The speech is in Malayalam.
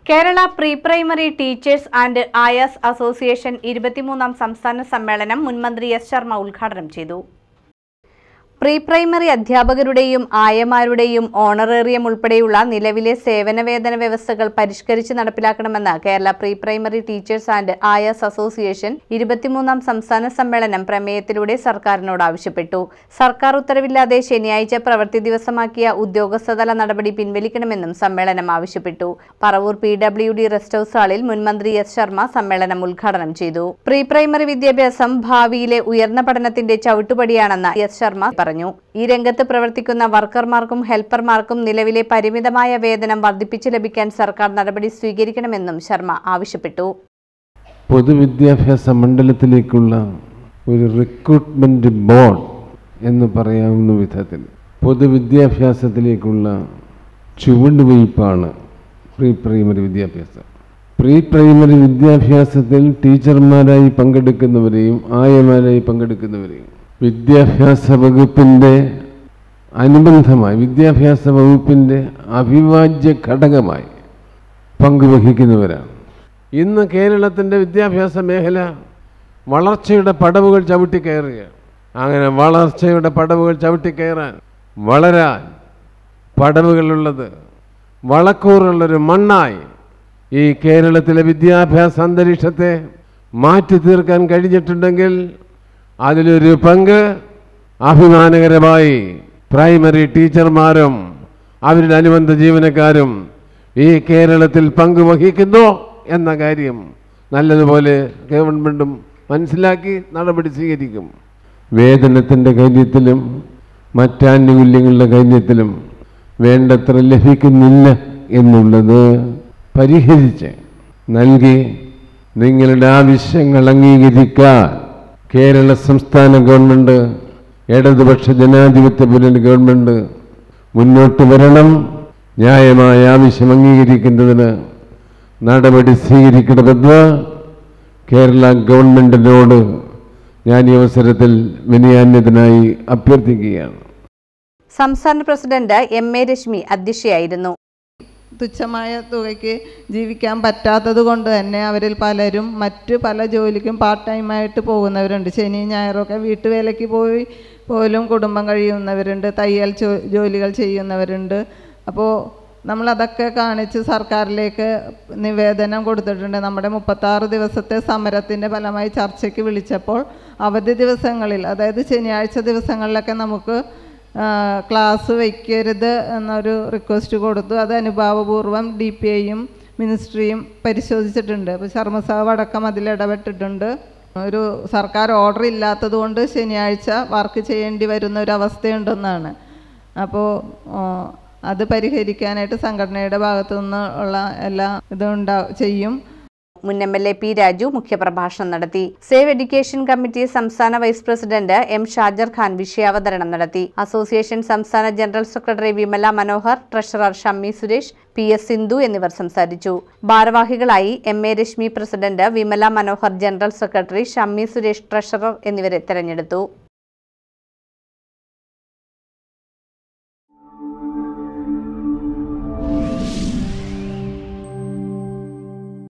Kerala pre primary teachers and ayahs association ഇരുപത്തിമൂന്നാം സംസ്ഥാന സമ്മേളനം മുൻമന്ത്രി എസ് ശർമ്മ ഉദ്ഘാടനം ചെയ്തു പ്രീ പ്രൈമറി അധ്യാപകരുടെയും ആയമാരുടെയും ഓണറേറിയം ഉൾപ്പെടെയുള്ള നിലവിലെ സേവന വേതന വ്യവസ്ഥകൾ പരിഷ്കരിച്ച് നടപ്പിലാക്കണമെന്ന് Kerala pre primary teachers and ayahs association ഇരുപത്തിമൂന്നാം സംസ്ഥാന സമ്മേളനം പ്രമേയത്തിലൂടെ സർക്കാരിനോട് ആവശ്യപ്പെട്ടു സർക്കാർ ഉത്തരവില്ലാതെ ശനിയാഴ്ച പ്രവൃത്തി ദിവസമാക്കിയ ഉദ്യോഗസ്ഥതല നടപടി പിൻവലിക്കണമെന്നും സമ്മേളനം ആവശ്യപ്പെട്ടു Paravur P W D rest house ഹാളിൽ മുൻമന്ത്രി എസ് ശർമ്മ സമ്മേളനം ഉദ്ഘാടനം ചെയ്തു പ്രീ പ്രൈമറി വിദ്യാഭ്യാസം ഭാവിയിലെ ഉയർന്ന പഠനത്തിന്റെ ചവിട്ടുപടിയാണെന്ന് എസ് ശർമ്മ പറഞ്ഞു ഈ രംഗത്ത് പ്രവർത്തിക്കുന്ന വർക്കർമാർക്കും ഹെൽപ്പർമാർക്കും നിലവിലെ പരിമിതമായ വേതനം വർദ്ധിപ്പിച്ചു ലഭിക്കാൻ സർക്കാർ നടപടി സ്വീകരിക്കണമെന്നും ശർമ്മ ആവശ്യപ്പെട്ടു പൊതുവിദ്യാഭ്യാസ മണ്ഡലത്തിലേക്കുള്ള ഒരു റിക്രൂട്ട്മെൻറ്റ് ബോർഡ് എന്ന് പറയാവുന്ന വിധത്തിൽ പൊതുവിദ്യാഭ്യാസത്തിലേക്കുള്ള ചുവടുവയ്പ്പാണ് പ്രീ പ്രൈമറി വിദ്യാഭ്യാസം പ്രീ പ്രൈമറി വിദ്യാഭ്യാസത്തിൽ ടീച്ചർമാരായി പങ്കെടുക്കുന്നവരെയും ആയമാരായി പങ്കെടുക്കുന്നവരെയും വിദ്യാഭ്യാസ വകുപ്പിൻ്റെ അനുബന്ധമായി വിദ്യാഭ്യാസ വകുപ്പിൻ്റെ അവിഭാജ്യ ഘടകമായി പങ്കുവഹിക്കുന്നവരാണ് ഇന്ന് കേരളത്തിൻ്റെ വിദ്യാഭ്യാസ മേഖല വളർച്ചയുടെ പടവുകൾ ചവിട്ടിക്കയറുകയാണ് അങ്ങനെ വളർച്ചയുടെ പടവുകൾ ചവിട്ടിക്കയറാൻ വളരാൻ പടവുകളുള്ളത് വളക്കൂറുള്ളൊരു മണ്ണായി ഈ കേരളത്തിലെ വിദ്യാഭ്യാസ അന്തരീക്ഷത്തെ മാറ്റി തീർക്കാൻ കഴിഞ്ഞിട്ടുണ്ടെങ്കിൽ അതിലൊരു പങ്ക് അഭിമാനകരമായി പ്രൈമറി ടീച്ചർമാരും അവരുടെ അനുബന്ധ ജീവനക്കാരും ഈ കേരളത്തിൽ പങ്കുവഹിക്കുന്നു എന്ന കാര്യം നല്ലതുപോലെ ഗവൺമെൻറ്റും മനസ്സിലാക്കി നടപടി സ്വീകരിക്കും വേതനത്തിൻ്റെ കാര്യത്തിലും മറ്റാനുകൂല്യങ്ങളുടെ കാര്യത്തിലും വേണ്ടത്ര ലഭിക്കുന്നില്ല എന്നുള്ളത് പരിഹരിച്ച് നൽകി നിങ്ങളുടെ ആവശ്യങ്ങൾ അംഗീകരിക്കാൻ കേരള സംസ്ഥാന ഗവൺമെൻറ് ഇടതുപക്ഷ ജനാധിപത്യ പുനർ ഗവൺമെൻറ് മുന്നോട്ട് വരണം ന്യായമായ ആവശ്യം അംഗീകരിക്കുന്നതിന് നടപടി സ്വീകരിക്കണമെന്ന് കേരള ഗവൺമെൻറ്റിനോട് ഞാൻ ഈ അവസരത്തിൽ വിനയാന്യതനായി അഭ്യർത്ഥിക്കുകയാണ് സംസ്ഥാന പ്രസിഡന്റ് എം എ രശ്മി അധ്യക്ഷയായിരുന്നു തുച്ഛമായ തുകയ്ക്ക് ജീവിക്കാൻ പറ്റാത്തത് കൊണ്ട് തന്നെ അവരിൽ പലരും മറ്റ് പല ജോലിക്കും പാർട്ട് ടൈമായിട്ട് പോകുന്നവരുണ്ട് ശനി ഞായറൊക്കെ വീട്ടുവേലയ്ക്ക് പോയി പോലും കുടുംബം കഴിയുന്നവരുണ്ട് തയ്യൽ ജോ- ജോലികൾ ചെയ്യുന്നവരുണ്ട് അപ്പോൾ നമ്മളതൊക്കെ കാണിച്ച് സർക്കാരിലേക്ക് നിവേദനം കൊടുത്തിട്ടുണ്ട് നമ്മുടെ മുപ്പത്താറ് ദിവസത്തെ സമരത്തിൻ്റെ ഫലമായി ചർച്ചയ്ക്ക് വിളിച്ചപ്പോൾ അവധി ദിവസങ്ങളിൽ അതായത് ശനിയാഴ്ച ദിവസങ്ങളിലൊക്കെ നമുക്ക് ആ, ക്ലാസ് വയ്ക്കരുത് എന്നൊരു റിക്വസ്റ്റ് കൊടുത്തു അത് അനുഭാവപൂർവ്വം ഡി പി ഐയും മിനിസ്ട്രിയും പരിശോധിച്ചിട്ടുണ്ട് അപ്പോൾ ശർമ്മ സാഹബ് അടക്കം അതിൽ ഇടപെട്ടിട്ടുണ്ട് ഒരു സർക്കാർ ഓർഡർ ഇല്ലാത്തത് കൊണ്ട് ശനിയാഴ്ച വർക്ക് ചെയ്യേണ്ടി വരുന്ന ഒരു അവസ്ഥയുണ്ടെന്നാണ് അപ്പോൾ ആ, അത് പരിഹരിക്കാനായിട്ട് സംഘടനയുടെ ഭാഗത്തു നിന്ന് ഉള്ള എല്ലാ ഇതും ഉണ്ടാ ചെയ്യും മുൻ M L A P Raju മുഖ്യപ്രഭാഷണം നടത്തി സേവ് എഡ്യൂക്കേഷൻ കമ്മിറ്റി സംസ്ഥാന vice president M Shajar Khan വിഷയാവതരണം നടത്തി അസോസിയേഷൻ സംസ്ഥാന general secretary Vimala Manohar treasurer Shammi Suresh P S Sindhu എന്നിവർ സംസാരിച്ചു ഭാരവാഹികളായി M A Rashmi president Vimala Manohar general secretary Shammi Suresh treasurer എന്നിവരെ തെരഞ്ഞെടുത്തു